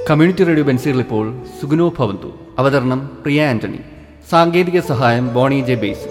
community radio ബെൻസികൾ ഇപ്പോൾ സുഗുനോ ഭവന്തു അവതരണം പ്രിയ ആന്റണി സാങ്കേതിക സഹായം ബോണി ജെ ബേസ്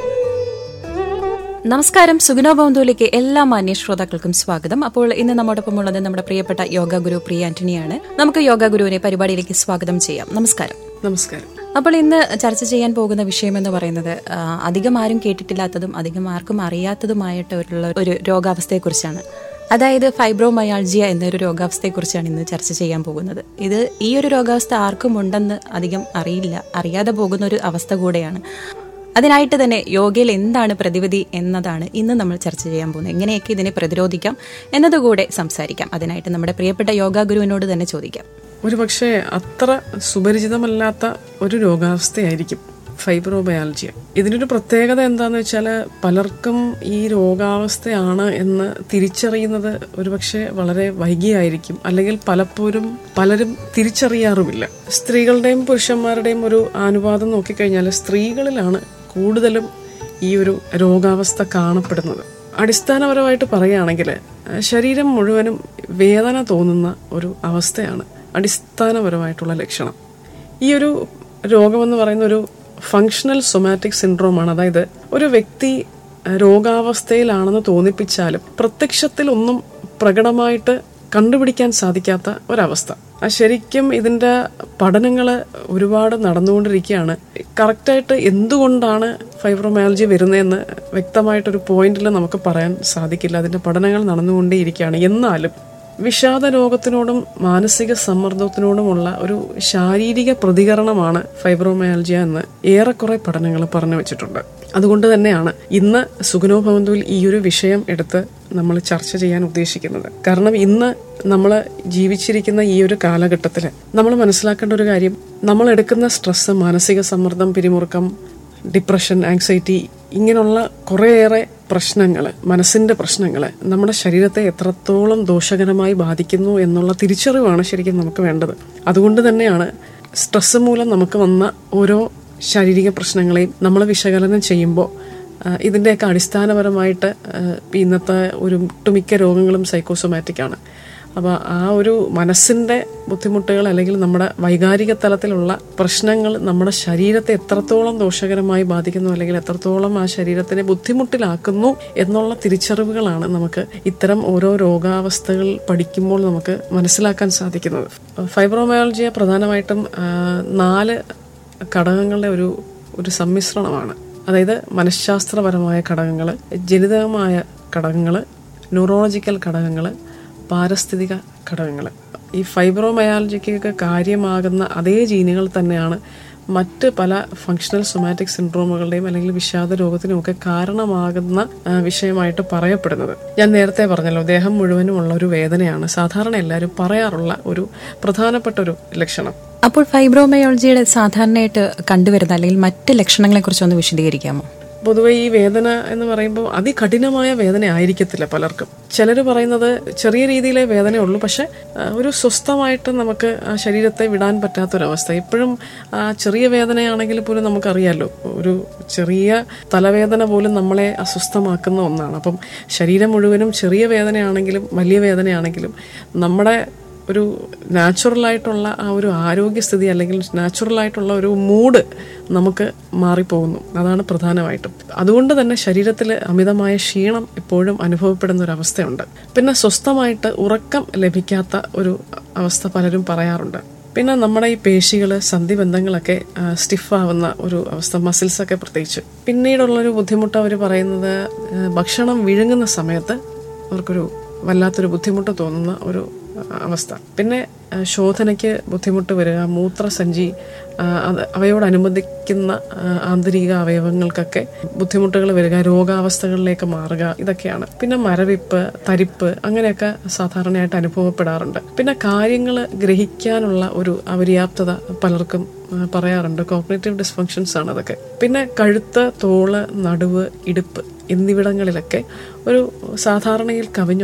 നമസ്കാരം സുഗുണോ ബൗന്തോയിലേക്ക് എല്ലാ മാന്യ ശ്രോതാക്കൾക്കും സ്വാഗതം അപ്പോൾ ഇന്ന് നമ്മോടൊപ്പം ഉള്ളത് നമ്മുടെ പ്രിയപ്പെട്ട യോഗ ഗുരു പ്രിയ ആന്റണിയാണ് നമുക്ക് യോഗ ഗുരുവിനെ പരിപാടിയിലേക്ക് സ്വാഗതം ചെയ്യാം നമസ്കാരം നമസ്കാരം അപ്പോൾ ഇന്ന് ചർച്ച ചെയ്യാൻ പോകുന്ന വിഷയം എന്ന് പറയുന്നത് ആ, അധികം ആരും കേട്ടിട്ടില്ലാത്തതും അധികം ആർക്കും അറിയാത്തതുമായിട്ടുള്ള ഒരു രോഗാവസ്ഥയെക്കുറിച്ചാണ് അതായത് ഫൈബ്രോമയാൾജിയ എന്നൊരു രോഗാവസ്ഥയെക്കുറിച്ചാണ് ഇന്ന് ചർച്ച ചെയ്യാൻ പോകുന്നത് ഇത് ഈ ഒരു രോഗാവസ്ഥ ആർക്കും ഉണ്ടെന്ന് അധികം അറിയില്ല അറിയാതെ പോകുന്ന ഒരു അവസ്ഥ കൂടെയാണ് അതിനായിട്ട് തന്നെ യോഗയിൽ എന്താണ് പ്രതിവിധി എന്നതാണ് ഇന്ന് നമ്മൾ ചർച്ച ചെയ്യാൻ പോകുന്നത് എങ്ങനെയൊക്കെ ഇതിനെ പ്രതിരോധിക്കാം എന്നതുകൂടെ സംസാരിക്കാം അതിനായിട്ട് നമ്മുടെ പ്രിയപ്പെട്ട യോഗ ഗുരുവിനോട് തന്നെ ചോദിക്കാം ഒരു പക്ഷേ അത്ര സുപരിചിതമല്ലാത്ത ഒരു രോഗാവസ്ഥയായിരിക്കും ഫൈബ്രോബയാലജിയ ഇതിനൊരു പ്രത്യേകത എന്താന്ന് വെച്ചാൽ പലർക്കും ഈ രോഗാവസ്ഥയാണ് എന്ന് തിരിച്ചറിയുന്നത് ഒരുപക്ഷെ വളരെ വൈകിയായിരിക്കും അല്ലെങ്കിൽ പലപ്പോഴും പലരും തിരിച്ചറിയാറുമില്ല സ്ത്രീകളുടെയും പുരുഷന്മാരുടെയും ഒരു അനുപാതം നോക്കിക്കഴിഞ്ഞാൽ സ്ത്രീകളിലാണ് കൂടുതലും ഈ ഒരു രോഗാവസ്ഥ കാണപ്പെടുന്നത് അടിസ്ഥാനപരമായിട്ട് പറയുകയാണെങ്കിൽ അഹ് ശരീരം മുഴുവനും വേദന തോന്നുന്ന ഒരു അവസ്ഥയാണ് അടിസ്ഥാനപരമായിട്ടുള്ള ലക്ഷണം ഈ ഒരു രോഗമെന്ന് പറയുന്ന ഒരു ഫങ്ഷണൽ സൊമാറ്റിക് സിൻഡ്രോമാണ് അതായത് ഒരു വ്യക്തി അഹ് രോഗാവസ്ഥയിലാണെന്ന് തോന്നിപ്പിച്ചാലും പ്രത്യക്ഷത്തിൽ ഒന്നും പ്രകടമായിട്ട് കണ്ടുപിടിക്കാൻ സാധിക്കാത്ത ഒരവസ്ഥ ആ ശരിക്കും ഇതിന്റെ പഠനങ്ങൾ ഒരുപാട് നടന്നുകൊണ്ടിരിക്കുകയാണ് കറക്റ്റായിട്ട് എന്തുകൊണ്ടാണ് ഫൈബ്രോമയാലജി വരുന്നതെന്ന് വ്യക്തമായിട്ടൊരു പോയിന്റിൽ നമുക്ക് പറയാൻ സാധിക്കില്ല അതിന്റെ പഠനങ്ങൾ നടന്നുകൊണ്ടേയിരിക്കുകയാണ് എന്നാലും വിഷാദ രോഗത്തിനോടും മാനസിക സമ്മർദ്ദത്തിനോടുമുള്ള ഒരു ശാരീരിക പ്രതികരണമാണ് ഫൈബ്രോമയാലജിയ എന്ന് ഏറെക്കുറെ പഠനങ്ങൾ പറഞ്ഞു വെച്ചിട്ടുണ്ട് അതുകൊണ്ട് തന്നെയാണ് ഇന്ന് സുഗുനോ ഭവന്തുവിൽ ഈ ഒരു വിഷയം എടുത്ത് നമ്മൾ ചർച്ച ചെയ്യാൻ ഉദ്ദേശിക്കുന്നത് കാരണം ഇന്ന് നമ്മൾ ജീവിച്ചിരിക്കുന്ന ഈ ഒരു കാലഘട്ടത്തിൽ നമ്മൾ മനസ്സിലാക്കേണ്ട ഒരു കാര്യം നമ്മൾ എടുക്കുന്ന സ്ട്രെസ് മാനസിക സമ്മർദ്ദം പിരിമുറുക്കം ഡിപ്രഷൻ ആങ്സൈറ്റി ഇങ്ങനെയുള്ള കുറേയേറെ പ്രശ്നങ്ങൾ മനസ്സിന്റെ പ്രശ്നങ്ങൾ നമ്മുടെ ശരീരത്തെ എത്രത്തോളം ദോഷകരമായി ബാധിക്കുന്നു എന്നുള്ള തിരിച്ചറിവാണ് ശരിക്കും നമുക്ക് വേണ്ടത് അതുകൊണ്ട് തന്നെയാണ് സ്ട്രെസ് മൂലം നമുക്ക് വന്ന ഓരോ ശാരീരിക പ്രശ്നങ്ങളെയും നമ്മൾ വിശകലനം ചെയ്യുമ്പോൾ ആ, ഇതിൻ്റെയൊക്കെ അടിസ്ഥാനപരമായിട്ട് ആ, ഇന്നത്തെ ഒരു ഒട്ടുമിക്ക രോഗങ്ങളും സൈക്കോസൊമാറ്റിക് ആണ് അപ്പോൾ ആ ഒരു മനസ്സിൻ്റെ ബുദ്ധിമുട്ടുകൾ അല്ലെങ്കിൽ നമ്മുടെ വൈകാരിക തലത്തിലുള്ള പ്രശ്നങ്ങൾ നമ്മുടെ ശരീരത്തെ എത്രത്തോളം ദോഷകരമായി ബാധിക്കുന്നു അല്ലെങ്കിൽ എത്രത്തോളം ആ ശരീരത്തിനെ ബുദ്ധിമുട്ടിലാക്കുന്നു എന്നുള്ള തിരിച്ചറിവുകളാണ് നമുക്ക് ഇത്തരം ഓരോ രോഗാവസ്ഥകൾ പഠിക്കുമ്പോൾ നമുക്ക് മനസ്സിലാക്കാൻ സാധിക്കുന്നത് ഫൈബ്രോമയാൾജിയ പ്രധാനമായിട്ടും ആ, നാല് ഘടകങ്ങളുടെ ഒരു ഒരു സമ്മിശ്രണമാണ് അതായത് മനഃശാസ്ത്രപരമായ ഘടകങ്ങൾ ജനിതകമായ ഘടകങ്ങൾ ന്യൂറോളജിക്കൽ ഘടകങ്ങൾ പാരിസ്ഥിതിക ഘടകങ്ങൾ ഈ ഫൈബ്രോമയാലജിക്കൊക്കെ കാര്യമാകുന്ന അതേ ജീനുകൾ തന്നെയാണ് മറ്റ് പല ഫങ്ഷണൽ സൊമാറ്റിക് സിൻഡ്രോമുകളുടെയും അല്ലെങ്കിൽ വിഷാദ രോഗത്തിനും ഒക്കെ കാരണമാകുന്ന ആ, വിഷയമായിട്ട് പറയപ്പെടുന്നത് ഞാൻ നേരത്തെ പറഞ്ഞല്ലോ ദേഹം മുഴുവനും ഉള്ള ഒരു വേദനയാണ് സാധാരണ എല്ലാവരും പറയാറുള്ള ഒരു പ്രധാനപ്പെട്ട ഒരു ലക്ഷണം അപ്പോൾ ഫൈബ്രോമയോളജിയുടെ സാധാരണയായിട്ട് കണ്ടുവരുന്ന അല്ലെങ്കിൽ മറ്റ് ലക്ഷണങ്ങളെ കുറിച്ച് ഒന്ന് വിശദീകരിക്കാമോ പൊതുവെ ഈ വേദന എന്ന് പറയുമ്പോൾ അതികഠിനമായ വേദന ആയിരിക്കത്തില്ല പലർക്കും ചിലർ പറയുന്നത് ചെറിയ രീതിയിലെ വേദനയുള്ളൂ പക്ഷെ ആ, ഒരു സ്വസ്ഥമായിട്ട് നമുക്ക് ആ ശരീരത്തെ വിടാൻ പറ്റാത്തൊരവസ്ഥ എപ്പോഴും ആ ചെറിയ വേദനയാണെങ്കിൽ പോലും നമുക്കറിയാലോ ഒരു ചെറിയ തലവേദന പോലും നമ്മളെ അസ്വസ്ഥമാക്കുന്ന ഒന്നാണ് അപ്പം ശരീരം മുഴുവനും ചെറിയ വേദനയാണെങ്കിലും വലിയ വേദനയാണെങ്കിലും നമ്മുടെ ഒരു നാച്ചുറലായിട്ടുള്ള ആ ഒരു ആരോഗ്യസ്ഥിതി അല്ലെങ്കിൽ നാച്ചുറലായിട്ടുള്ള ഒരു മൂഡ് നമുക്ക് മാറിപ്പോകുന്നു അതാണ് പ്രധാനമായിട്ടും അതുകൊണ്ട് തന്നെ ശരീരത്തിൽ അമിതമായ ക്ഷീണം എപ്പോഴും അനുഭവപ്പെടുന്ന ഒരു അവസ്ഥയുണ്ട് പിന്നെ സ്വസ്ഥമായിട്ട് ഉറക്കം ലഭിക്കാത്ത ഒരു അവസ്ഥ പലരും പറയാറുണ്ട് പിന്നെ നമ്മുടെ ഈ പേശികൾ സന്ധിബന്ധങ്ങളൊക്കെ സ്റ്റിഫാവുന്ന ഒരു അവസ്ഥ മസിൽസൊക്കെ പ്രത്യേകിച്ച് പിന്നീടുള്ളൊരു ബുദ്ധിമുട്ട് അവർ പറയുന്നത് ആ, ഭക്ഷണം വിഴുങ്ങുന്ന സമയത്ത് അവർക്കൊരു വല്ലാത്തൊരു ബുദ്ധിമുട്ട് തോന്നുന്ന ഒരു ആ, അവസ്ഥ പിന്നെ ആ, ശോധനയ്ക്ക് ബുദ്ധിമുട്ട് വരിക മൂത്രസഞ്ചി ആ, അത് അവയോടനുബന്ധിക്കുന്ന ആ, ആന്തരിക അവയവങ്ങൾക്കൊക്കെ ബുദ്ധിമുട്ടുകൾ വരിക രോഗാവസ്ഥകളിലേക്ക് മാറുക ഇതൊക്കെയാണ് പിന്നെ മരവിപ്പ് തരിപ്പ് അങ്ങനെയൊക്കെ സാധാരണയായിട്ട് അനുഭവപ്പെടാറുണ്ട് പിന്നെ കാര്യങ്ങൾ ഗ്രഹിക്കാനുള്ള ഒരു അപര്യാപ്തത പലർക്കും ആ, പറയാറുണ്ട് കോഗ്നേറ്റീവ് ഡിസ്ഫങ്ഷൻസ് ആണ് അതൊക്കെ പിന്നെ കഴുത്ത് തോള് നടുവ് ഇടുപ്പ് എന്നിവിടങ്ങളിലൊക്കെ ഒരു സാധാരണയിൽ കവിഞ്ഞുള്ള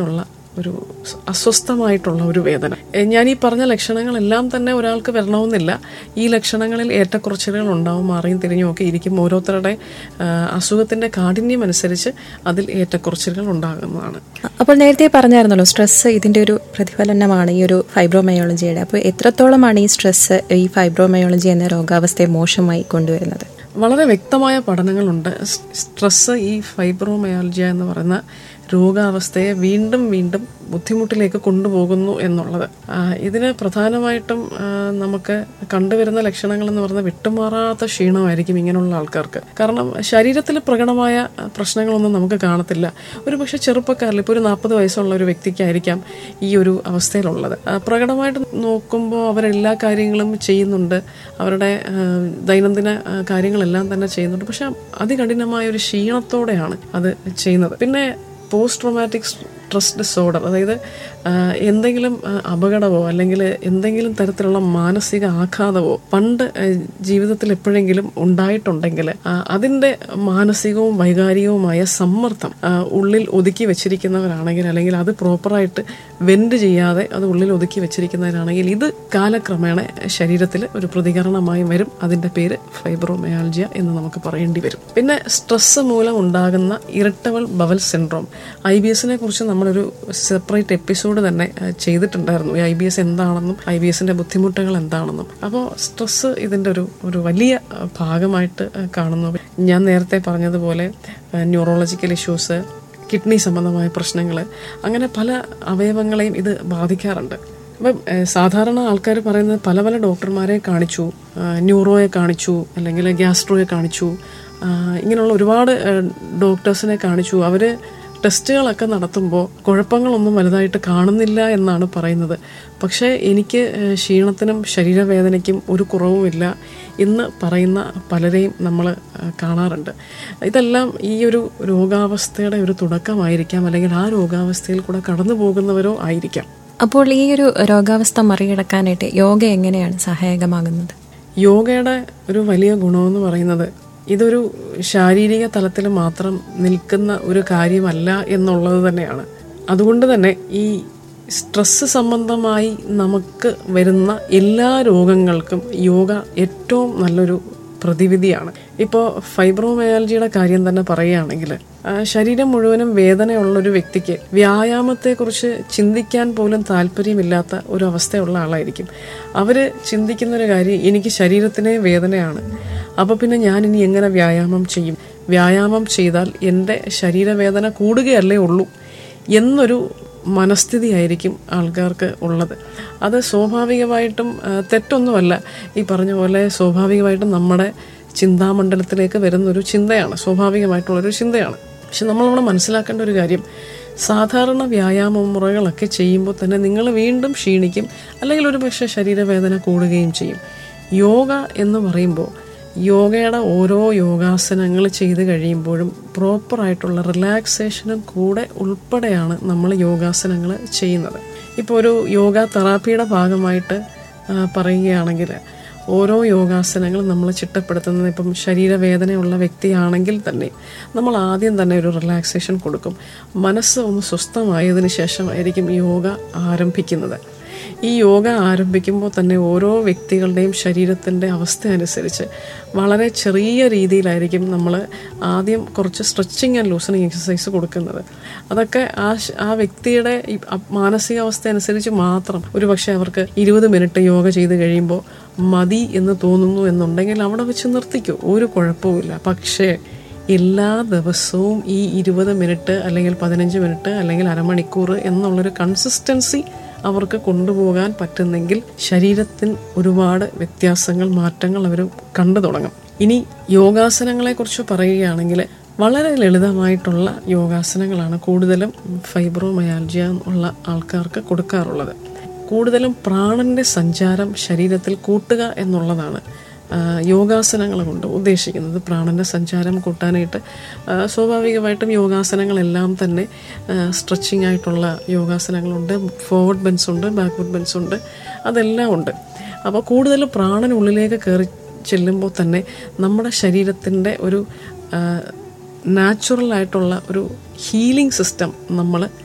ഒരു സ് അസ്വസ്ഥമായിട്ടുള്ള ഒരു വേദന എ, ഞാൻ ഈ പറഞ്ഞ ലക്ഷണങ്ങളെല്ലാം തന്നെ ഒരാൾക്ക് വരണമെന്നില്ല ഈ ലക്ഷണങ്ങളിൽ ഏറ്റക്കുറച്ചിലുകൾ ഉണ്ടാവും മാറിയും തിരിഞ്ഞും ഒക്കെ ഇരിക്കും ഓരോരുത്തരുടെ ആ, അസുഖത്തിന്റെ കാഠിന്യം അനുസരിച്ച് അതിൽ ഏറ്റക്കുറച്ചിലുകൾ ഉണ്ടാകുന്നതാണ് അപ്പോൾ നേരത്തെ പറഞ്ഞായിരുന്നല്ലോ സ്ട്രെസ് ഇതിന്റെ ഒരു പ്രതിഫലനമാണ് ഈ ഒരു ഫൈബ്രോമയോളജിയുടെ അപ്പോൾ എത്രത്തോളമാണ് ഈ സ്ട്രെസ് ഈ ഫൈബ്രോമയോളജി എന്ന രോഗാവസ്ഥയെ മോശമായി കൊണ്ടുവരുന്നത് വളരെ വ്യക്തമായ പഠനങ്ങളുണ്ട് സ് സ്ട്രെസ് ഈ ഫൈബ്രോമയാൾജിയ എന്ന് പറയുന്ന രോഗാവസ്ഥയെ വീണ്ടും വീണ്ടും ബുദ്ധിമുട്ടിലേക്ക് കൊണ്ടുപോകുന്നു എന്നുള്ളത് ആ, ഇതിന് പ്രധാനമായിട്ടും ആ, നമുക്ക് കണ്ടുവരുന്ന ലക്ഷണങ്ങൾ എന്ന് പറയുന്നത് വിട്ടുമാറാത്ത ക്ഷീണമായിരിക്കും ഇങ്ങനെയുള്ള ആൾക്കാർക്ക് കാരണം ശരീരത്തിൽ പ്രകടമായ ആ, പ്രശ്നങ്ങളൊന്നും നമുക്ക് കാണത്തില്ല ഒരു പക്ഷെ ചെറുപ്പക്കാരിൽ ഇപ്പോൾ ഒരു നാൽപ്പത് വയസ്സുള്ള ഒരു വ്യക്തിക്കായിരിക്കാം ഈ ഒരു അവസ്ഥയിലുള്ളത് ആ, പ്രകടമായിട്ട് നോക്കുമ്പോൾ അവരെല്ലാ കാര്യങ്ങളും ചെയ്യുന്നുണ്ട് അവരുടെ ആ, ദൈനംദിന ആ, കാര്യങ്ങളെല്ലാം തന്നെ ചെയ്യുന്നുണ്ട് പക്ഷെ അതികഠിനമായ ഒരു ക്ഷീണത്തോടെയാണ് അത് ചെയ്യുന്നത് പിന്നെ പോസ്റ്റ് ട്രോമാറ്റിക് സ്ട്രെസ് ഡിസോർഡർ അതായത് ആ, എന്തെങ്കിലും ആ, അപകടമോ അല്ലെങ്കിൽ എന്തെങ്കിലും തരത്തിലുള്ള മാനസിക ആഘാതമോ പണ്ട് ആ, ജീവിതത്തിൽ എപ്പോഴെങ്കിലും ഉണ്ടായിട്ടുണ്ടെങ്കിൽ ആ, അതിൻ്റെ മാനസികവും വൈകാരികവുമായ സമ്മർദ്ദം ആ, ഉള്ളിൽ ഒതുക്കി വെച്ചിരിക്കുന്നവരാണെങ്കിൽ അല്ലെങ്കിൽ അത് പ്രോപ്പറായിട്ട് വെൻഡ് ചെയ്യാതെ അത് ഉള്ളിൽ ഒതുക്കി വെച്ചിരിക്കുന്നവരാണെങ്കിൽ ഇത് കാലക്രമേണ ശരീരത്തിൽ ഒരു പ്രതികരണമായി വരും അതിൻ്റെ പേര് ഫൈബ്രോമയാൾജിയ എന്ന് നമുക്ക് പറയേണ്ടി വരും പിന്നെ സ്ട്രെസ് മൂലം ഉണ്ടാകുന്ന irritable bowel syndrome I B എസിനെ കുറിച്ച് നമ്മളൊരു സെപ്പറേറ്റ് എപ്പിസോഡ് തന്നെ ആ, ചെയ്തിട്ടുണ്ടായിരുന്നു ഈ ഐ ബി എസ് എന്താണെന്നും ഐ ബി എസിന്റെ ബുദ്ധിമുട്ടുകൾ എന്താണെന്നും അപ്പോൾ സ്ട്രെസ് ഇതിന്റെ ഒരു ഒരു വലിയ ആ, ഭാഗമായിട്ട് ആ, കാണുന്നു ഞാൻ നേരത്തെ പറഞ്ഞതുപോലെ ന്യൂറോളജിക്കൽ ഇഷ്യൂസ് കിഡ്നി സംബന്ധമായ പ്രശ്നങ്ങൾ അങ്ങനെ പല അവയവങ്ങളെയും ഇത് ബാധിക്കാറുണ്ട് അപ്പം ഏഹ്, സാധാരണ ആൾക്കാർ പറയുന്നത് പല പല ഡോക്ടർമാരെ കാണിച്ചു ആ, ന്യൂറോയെ കാണിച്ചു അല്ലെങ്കിൽ ഗ്യാസ്ട്രോയെ കാണിച്ചു ആ, ഇങ്ങനെയുള്ള ഒരുപാട് ഏഹ്, ഡോക്ടേഴ്സിനെ കാണിച്ചു അവർ ടെസ്റ്റുകളൊക്കെ നടത്തുമ്പോൾ കുഴപ്പങ്ങളൊന്നും വലുതായിട്ട് കാണുന്നില്ല എന്നാണ് പറയുന്നത് പക്ഷേ എനിക്ക് ഏഹ്, ക്ഷീണത്തിനും ശരീരവേദനയ്ക്കും ഒരു കുറവുമില്ല എന്ന് പറയുന്ന പലരെയും നമ്മൾ കാണാറുണ്ട് ഇതെല്ലാം ഈ ഒരു രോഗാവസ്ഥയുടെ ഒരു തുടക്കമായിരിക്കാം അല്ലെങ്കിൽ ആ രോഗാവസ്ഥയിൽ കൂടെ കടന്നു പോകുന്നവരോ ആയിരിക്കാം അപ്പോൾ ഈ ഒരു രോഗാവസ്ഥ മറികടക്കാനായിട്ട് യോഗ എങ്ങനെയാണ് സഹായകമാകുന്നത് യോഗയുടെ ഒരു വലിയ ഗുണമെന്ന് പറയുന്നത് ഇതൊരു ശാരീരിക തലത്തിൽ മാത്രം നിൽക്കുന്ന ഒരു കാര്യമല്ല എന്നുള്ളത് തന്നെയാണ് അതുകൊണ്ട് തന്നെ ഈ സ്ട്രെസ് സംബന്ധമായി നമുക്ക് വരുന്ന എല്ലാ രോഗങ്ങൾക്കും യോഗ ഏറ്റവും നല്ലൊരു പ്രതിവിധിയാണ് ഇപ്പോൾ ഫൈബ്രോമയാലജിയുടെ കാര്യം തന്നെ പറയുകയാണെങ്കിൽ ആ, ശരീരം മുഴുവനും വേദനയുള്ള ഒരു വ്യക്തിക്ക് വ്യായാമത്തെക്കുറിച്ച് ചിന്തിക്കാൻ പോലും താല്പര്യമില്ലാത്ത ഒരു അവസ്ഥയുള്ള ആളായിരിക്കും അവർ ചിന്തിക്കുന്ന ഒരു കാര്യം എനിക്ക് ശരീരത്തിനെ വേദനയാണ് അപ്പോൾ പിന്നെ ഞാൻ ഇനി എങ്ങനെ വ്യായാമം ചെയ്യും വ്യായാമം ചെയ്താൽ എൻ്റെ ശരീരവേദന കൂടുകയല്ലേ ഉള്ളൂ എന്നൊരു മനസ്ഥിതിയായിരിക്കും ആൾക്കാർക്ക് ഉള്ളത് അത് സ്വാഭാവികമായിട്ടും ആ, തെറ്റൊന്നുമല്ല ഈ പറഞ്ഞ പോലെ സ്വാഭാവികമായിട്ടും നമ്മുടെ ചിന്താമണ്ഡലത്തിലേക്ക് വരുന്നൊരു ചിന്തയാണ് സ്വാഭാവികമായിട്ടുള്ളൊരു ചിന്തയാണ് പക്ഷെ നമ്മളിവിടെ മനസ്സിലാക്കേണ്ട ഒരു കാര്യം സാധാരണ വ്യായാമ മുറകളൊക്കെ ചെയ്യുമ്പോൾ തന്നെ നിങ്ങൾ വീണ്ടും ക്ഷീണിക്കും അല്ലെങ്കിൽ ഒരു പക്ഷേ ശരീരവേദന കൂടുകയും ചെയ്യും യോഗ എന്ന് പറയുമ്പോൾ യോഗയുടെ ഓരോ യോഗാസനങ്ങൾ ചെയ്ത് കഴിയുമ്പോഴും പ്രോപ്പറായിട്ടുള്ള റിലാക്സേഷനും കൂടെ ഉൾപ്പെടെയാണ് നമ്മൾ യോഗാസനങ്ങൾ ചെയ്യുന്നത് ഇപ്പോൾ ഒരു യോഗ തെറാപ്പിയുടെ ഭാഗമായിട്ട് ആ, പറയുകയാണെങ്കിൽ ഓരോ യോഗാസനങ്ങളും നമ്മൾ ചിട്ടപ്പെടുത്തുന്നത് ഇപ്പം ശരീരവേദനയുള്ള വ്യക്തിയാണെങ്കിൽ തന്നെ നമ്മൾ ആദ്യം തന്നെ ഒരു റിലാക്സേഷൻ കൊടുക്കും മനസ്സ് ഒന്ന് സ്വസ്ഥമായതിനു ശേഷമായിരിക്കും യോഗ ആരംഭിക്കുന്നത് ഈ യോഗ ആരംഭിക്കുമ്പോൾ തന്നെ ഓരോ വ്യക്തികളുടെയും ശരീരത്തിൻ്റെ അവസ്ഥ അനുസരിച്ച് വളരെ ചെറിയ രീതിയിലായിരിക്കും നമ്മൾ ആദ്യം കുറച്ച് സ്ട്രെച്ചിങ് ആൻഡ് ലൂസണിങ് എക്സസൈസ് കൊടുക്കുന്നത് അതൊക്കെ ആ ശ- ആ വ്യക്തിയുടെ ഈ അ- മാനസികാവസ്ഥ അനുസരിച്ച് മാത്രം ഒരു പക്ഷേ അവർക്ക് ഇരുപത് മിനിറ്റ് യോഗ ചെയ്ത് കഴിയുമ്പോൾ മതി എന്ന് തോന്നുന്നു എന്നുണ്ടെങ്കിൽ അവിടെ വെച്ച് നിർത്തിക്കോ ഒരു കുഴപ്പവുമില്ല പക്ഷേ എല്ലാ ദിവസവും ഈ ഇരുപത് മിനിറ്റ് അല്ലെങ്കിൽ പതിനഞ്ച് മിനിറ്റ് അല്ലെങ്കിൽ അരമണിക്കൂർ എന്നുള്ളൊരു കൺസിസ്റ്റൻസി അവർക്ക് കൊണ്ടുപോകാൻ പറ്റുന്നെങ്കിൽ ശരീരത്തിന് ഒരുപാട് വ്യത്യാസങ്ങൾ മാറ്റങ്ങൾ അവർ കണ്ടു തുടങ്ങും ഇനി യോഗാസനങ്ങളെ കുറിച്ച് പറയുകയാണെങ്കിൽ വളരെ ലളിതമായിട്ടുള്ള യോഗാസനങ്ങളാണ് കൂടുതലും ഫൈബ്രോമയാൽജിയ ഉള്ള ആൾക്കാർക്ക് കൊടുക്കാറുള്ളത് കൂടുതലും പ്രാണന്റെ സഞ്ചാരം ശരീരത്തിൽ കൂട്ടുക എന്നുള്ളതാണ് ആ, യോഗാസനങ്ങൾ കൊണ്ട് ഉദ്ദേശിക്കുന്നത് പ്രാണന്റെ സഞ്ചാരം കൂട്ടാനായിട്ട് ആ, സ്വാഭാവികമായിട്ടും യോഗാസനങ്ങളെല്ലാം തന്നെ സ്ട്രെച്ചിങ് ആയിട്ടുള്ള യോഗാസനങ്ങളുണ്ട് ഫോർവേഡ് ബെൻസ് ഉണ്ട് ബാക്ക്വേർഡ് ബെൻസ് ഉണ്ട് അതെല്ലാം ഉണ്ട് അപ്പോൾ കൂടുതൽ പ്രാണൻ ഉള്ളിലേക്ക് കയറി ചെല്ലുമ്പോൾ തന്നെ നമ്മുടെ ശരീരത്തിൻ്റെ ഒരു നാച്ചുറൽ ആയിട്ടുള്ള ഒരു ഹീലിംഗ് സിസ്റ്റം നമ്മൾ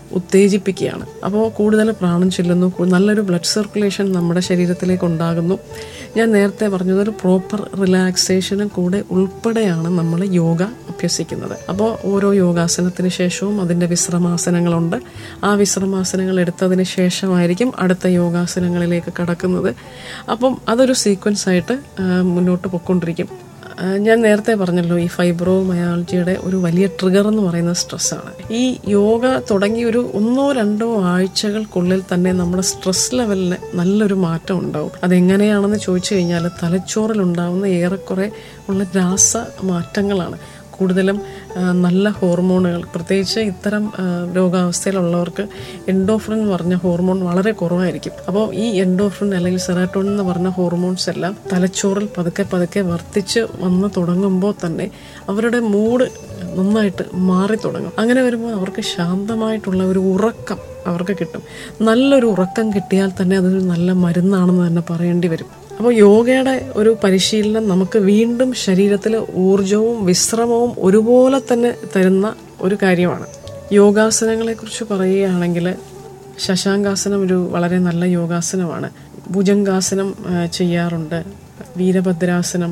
ഉത്തേജിപ്പിക്കുകയാണ് അപ്പോൾ കൂടുതൽ പ്രാണം ചെല്ലുന്നു കൂ- നല്ലൊരു ബ്ലഡ് സർക്കുലേഷൻ നമ്മുടെ ശരീരത്തിലേക്ക് ഉണ്ടാകുന്നു ഞാൻ നേരത്തെ പറഞ്ഞതൊരു പ്രോപ്പർ റിലാക്സേഷനും കൂടെ ഉൾപ്പെടെയാണ് നമ്മൾ യോഗ അഭ്യസിക്കുന്നത് അപ്പോൾ ഓരോ യോഗാസനത്തിന് ശേഷവും അതിൻ്റെ വിശ്രമാസനങ്ങളുണ്ട് ആ വിശ്രമാസനങ്ങൾ എടുത്തതിന് ശേഷമായിരിക്കും അടുത്ത യോഗാസനങ്ങളിലേക്ക് കടക്കുന്നത് അപ്പം അതൊരു സീക്വൻസ് ആയിട്ട് ആ, മുന്നോട്ട് പൊയ്ക്കൊണ്ടിരിക്കും ആ, ഞാൻ നേരത്തെ പറഞ്ഞല്ലോ ഈ ഫൈബ്രോമയാൾജിയുടെ ഒരു വലിയ ട്രിഗർ എന്ന് പറയുന്നത് സ്ട്രെസ്സാണ് ഈ യോഗ തുടങ്ങി ഒരു ഒന്നോ രണ്ടോ ആഴ്ചകൾക്കുള്ളിൽ തന്നെ നമ്മുടെ സ്ട്രെസ് ലെവലിന് നല്ലൊരു മാറ്റം ഉണ്ടാവും അതെങ്ങനെയാണെന്ന് ചോദിച്ചു കഴിഞ്ഞാൽ തലച്ചോറിൽ ഉണ്ടാവുന്ന ഏറെക്കുറെ ഉള്ള രാസ മാറ്റങ്ങളാണ് കൂടുതലും ആ, നല്ല ഹോർമോണുകൾ പ്രത്യേകിച്ച് ഇത്തരം ആ, രോഗാവസ്ഥയിലുള്ളവർക്ക് എൻഡോഫ്രിൻ എന്ന് പറഞ്ഞ ഹോർമോൺ വളരെ കുറവായിരിക്കും അപ്പോൾ ഈ എൻഡോഫ്രിൻ അല്ലെങ്കിൽ സെറാട്ടോൺ എന്ന് പറഞ്ഞ ഹോർമോൺസ് എല്ലാം തലച്ചോറിൽ പതുക്കെ പതുക്കെ വർദ്ധിച്ച് വന്ന് തുടങ്ങുമ്പോൾ തന്നെ അവരുടെ മൂഡ് നന്നായിട്ട് മാറി തുടങ്ങും അങ്ങനെ വരുമ്പോൾ അവർക്ക് ശാന്തമായിട്ടുള്ള ഒരു ഉറക്കം അവർക്ക് കിട്ടും നല്ലൊരു ഉറക്കം കിട്ടിയാൽ തന്നെ അതൊരു നല്ല മരുന്നാണെന്ന് തന്നെ പറയേണ്ടി വരും അപ്പോൾ യോഗയുടെ ഒരു പരിശീലനം നമുക്ക് വീണ്ടും ശരീരത്തിൽ ഊർജവും വിശ്രമവും ഒരുപോലെ തന്നെ തരുന്ന ഒരു കാര്യമാണ് യോഗാസനങ്ങളെക്കുറിച്ച് പറയുകയാണെങ്കിൽ ശശാങ്കാസനം ഒരു വളരെ നല്ല യോഗാസനമാണ് ഭുജംഗാസനം ആ, ചെയ്യാറുണ്ട് വീരഭദ്രാസനം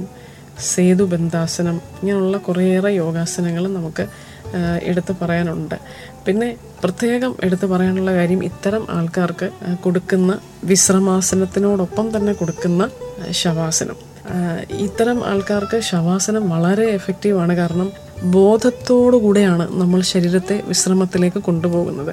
സേതുബന്ധാസനം ഇങ്ങനെയുള്ള കുറേയേറെ യോഗാസനങ്ങൾ നമുക്ക് ആ, എടുത്തു പറയാനുണ്ട് പിന്നെ പ്രത്യേകം എടുത്തു പറയാനുള്ള കാര്യം ഇത്തരം ആൾക്കാർക്ക് ആ, കൊടുക്കുന്ന വിശ്രമാസനത്തിനോടൊപ്പം തന്നെ കൊടുക്കുന്ന ആ, ശവാസനം ആ, ഇത്തരം ആൾക്കാർക്ക് ശവാസനം വളരെ എഫക്റ്റീവാണ് കാരണം ബോധത്തോടു കൂടെയാണ് നമ്മൾ ശരീരത്തെ വിശ്രമത്തിലേക്ക് കൊണ്ടുപോകുന്നത്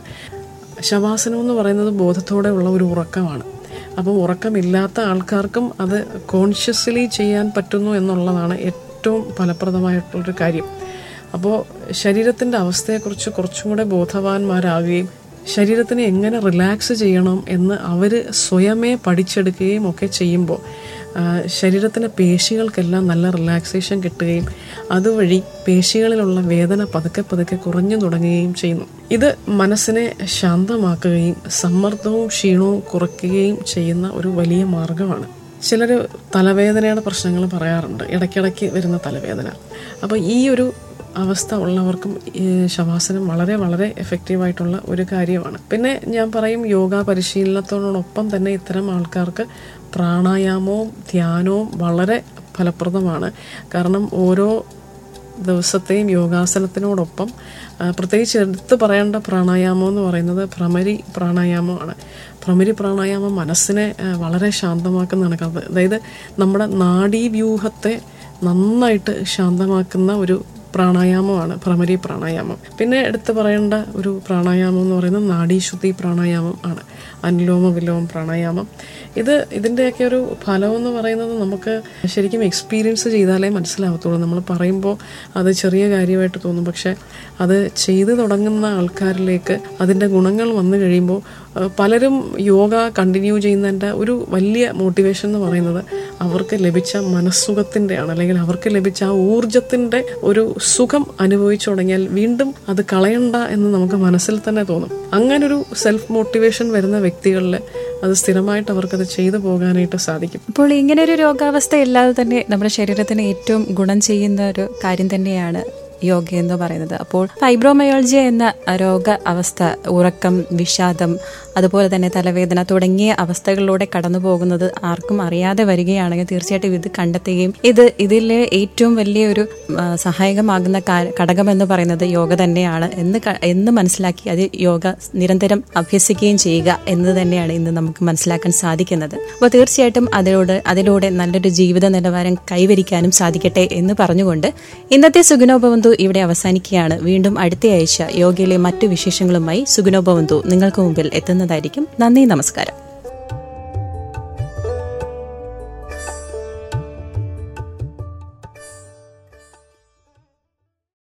ശവാസനം എന്ന് പറയുന്നത് ബോധത്തോടെ ഉള്ള ഒരു ഉറക്കമാണ് അപ്പോൾ ഉറക്കമില്ലാത്ത ആൾക്കാർക്കും അത് കോൺഷ്യസ്ലി ചെയ്യാൻ പറ്റുന്നു എന്നുള്ളതാണ് ഏറ്റവും ഫലപ്രദമായിട്ടുള്ളൊരു കാര്യം അപ്പോൾ ശരീരത്തിൻ്റെ അവസ്ഥയെക്കുറിച്ച് കുറച്ചും കൂടെ ബോധവാന്മാരാകുകയും ശരീരത്തിനെ എങ്ങനെ റിലാക്സ് ചെയ്യണം എന്ന് അവർ സ്വയമേ പഠിച്ചെടുക്കുകയും ഒക്കെ ചെയ്യുമ്പോൾ ആ, ശരീരത്തിൻ്റെ പേശികൾക്കെല്ലാം നല്ല റിലാക്സേഷൻ കിട്ടുകയും അതുവഴി പേശികളിലുള്ള വേദന പതുക്കെ പതുക്കെ കുറഞ്ഞു തുടങ്ങുകയും ചെയ്യുന്നു ഇത് മനസ്സിനെ ശാന്തമാക്കുകയും സമ്മർദ്ദവും ക്ഷീണവും കുറയ്ക്കുകയും ചെയ്യുന്ന ഒരു വലിയ മാർഗമാണ് ചിലർ തലവേദനയുടെ പ്രശ്നങ്ങൾ പറയാറുണ്ട് ഇടയ്ക്കിടയ്ക്ക് വരുന്ന തലവേദന അപ്പോൾ ഈ ഒരു അവസ്ഥ ഉള്ളവർക്കും ഈ ശവാസനം വളരെ വളരെ എഫക്റ്റീവായിട്ടുള്ള ഒരു കാര്യമാണ് പിന്നെ ഞാൻ പറയും യോഗ പരിശീലനത്തോടൊപ്പം തന്നെ ഇത്തരം ആൾക്കാർക്ക് പ്രാണായാമവും ധ്യാനവും വളരെ ഫലപ്രദമാണ് കാരണം ഓരോ ദിവസത്തെയും യോഗാസനത്തിനോടൊപ്പം ആ, പ്രത്യേകിച്ച് എടുത്ത് പറയേണ്ട പ്രാണായാമം എന്ന് പറയുന്നത് ഭ്രമരി പ്രാണായാമമാണ് ഭ്രമരി പ്രാണായാമം മനസ്സിനെ ആ, വളരെ ശാന്തമാക്കുന്നതാണ് കാരണം അതായത് നമ്മുടെ നാഡീവ്യൂഹത്തെ നന്നായിട്ട് ശാന്തമാക്കുന്ന ഒരു പ്രാണായാമമാണ് ഭ്രമരി പ്രാണായാമം പിന്നെ എടുത്തു പറയേണ്ട ഒരു പ്രാണായാമം എന്ന് പറയുന്നത് നാഡീശുദ്ധി പ്രാണായാമം ആണ് അനുലോമ വിലോമ പ്രാണായാമം ഇത് ഇതിൻ്റെയൊക്കെ ഒരു ഫലം എന്ന് പറയുന്നത് നമുക്ക് ശരിക്കും എക്സ്പീരിയൻസ് ചെയ്താലേ മനസ്സിലാവത്തുള്ളൂ നമ്മൾ പറയുമ്പോൾ അത് ചെറിയ കാര്യമായിട്ട് തോന്നും പക്ഷേ അത് ചെയ്തു തുടങ്ങുന്ന ആൾക്കാരിലേക്ക് അതിൻ്റെ ഗുണങ്ങൾ വന്നു കഴിയുമ്പോൾ ആ, പലരും യോഗ കണ്ടിന്യൂ ചെയ്യുന്നതിൻ്റെ ഒരു വലിയ മോട്ടിവേഷൻ എന്ന് പറയുന്നത് അവർക്ക് ലഭിച്ച മനസ്സുഖത്തിൻ്റെയാണ് അല്ലെങ്കിൽ അവർക്ക് ലഭിച്ച ആ ഊർജത്തിൻ്റെ ഒരു സുഖം അനുഭവിച്ചു തുടങ്ങിയാൽ വീണ്ടും അത് കളയണ്ട എന്ന് നമുക്ക് മനസ്സിൽ തന്നെ തോന്നും അങ്ങനൊരു സെൽഫ് മോട്ടിവേഷൻ വരുന്ന വ്യക്തികളിൽ അത് സ്ഥിരമായിട്ട് അവർക്കത് ചെയ്തു പോകാനായിട്ട് സാധിക്കും അപ്പോൾ ഇങ്ങനെ ഒരു രോഗാവസ്ഥ ഇല്ലാതെ തന്നെ നമ്മുടെ ശരീരത്തിന് ഏറ്റവും ഗുണം ചെയ്യുന്ന ഒരു കാര്യം തന്നെയാണ് യോഗ എന്ന് പറയുന്നത് അപ്പോൾ ഫൈബ്രോമയോളജി എന്ന രോഗ അവസ്ഥ ഉറക്കം വിഷാദം അതുപോലെ തന്നെ തലവേദന തുടങ്ങിയ അവസ്ഥകളിലൂടെ കടന്നു പോകുന്നത് ആർക്കും അറിയാതെ വരികയാണെങ്കിൽ തീർച്ചയായിട്ടും ഇത് കണ്ടെത്തുകയും ഇത് ഇതിലെ ഏറ്റവും വലിയൊരു ആ, സഹായകമാകുന്ന കാ- ഘടകം എന്ന് പറയുന്നത് യോഗ തന്നെയാണ് എന്ന് ക- എന്ന് മനസ്സിലാക്കി അത് യോഗ നിരന്തരം അഭ്യസിക്കുകയും ചെയ്യുക എന്ന് തന്നെയാണ് ഇന്ന് നമുക്ക് മനസ്സിലാക്കാൻ സാധിക്കുന്നത് അപ്പോൾ തീർച്ചയായിട്ടും അതിലൂടെ അതിലൂടെ നല്ലൊരു ജീവിത നിലവാരം കൈവരിക്കാനും സാധിക്കട്ടെ എന്ന് പറഞ്ഞുകൊണ്ട് ഇന്നത്തെ സുഗുണോപവന്തു ഇവിടെ അവസാനിക്കുകയാണ് വീണ്ടും അടുത്ത ആഴ്ച യോഗയിലെ മറ്റു വിശേഷങ്ങളുമായി സുഗുണോപവന്തു നിങ്ങൾക്ക് മുമ്പിൽ എത്തുന്നതായിരിക്കും നന്ദി നമസ്കാരം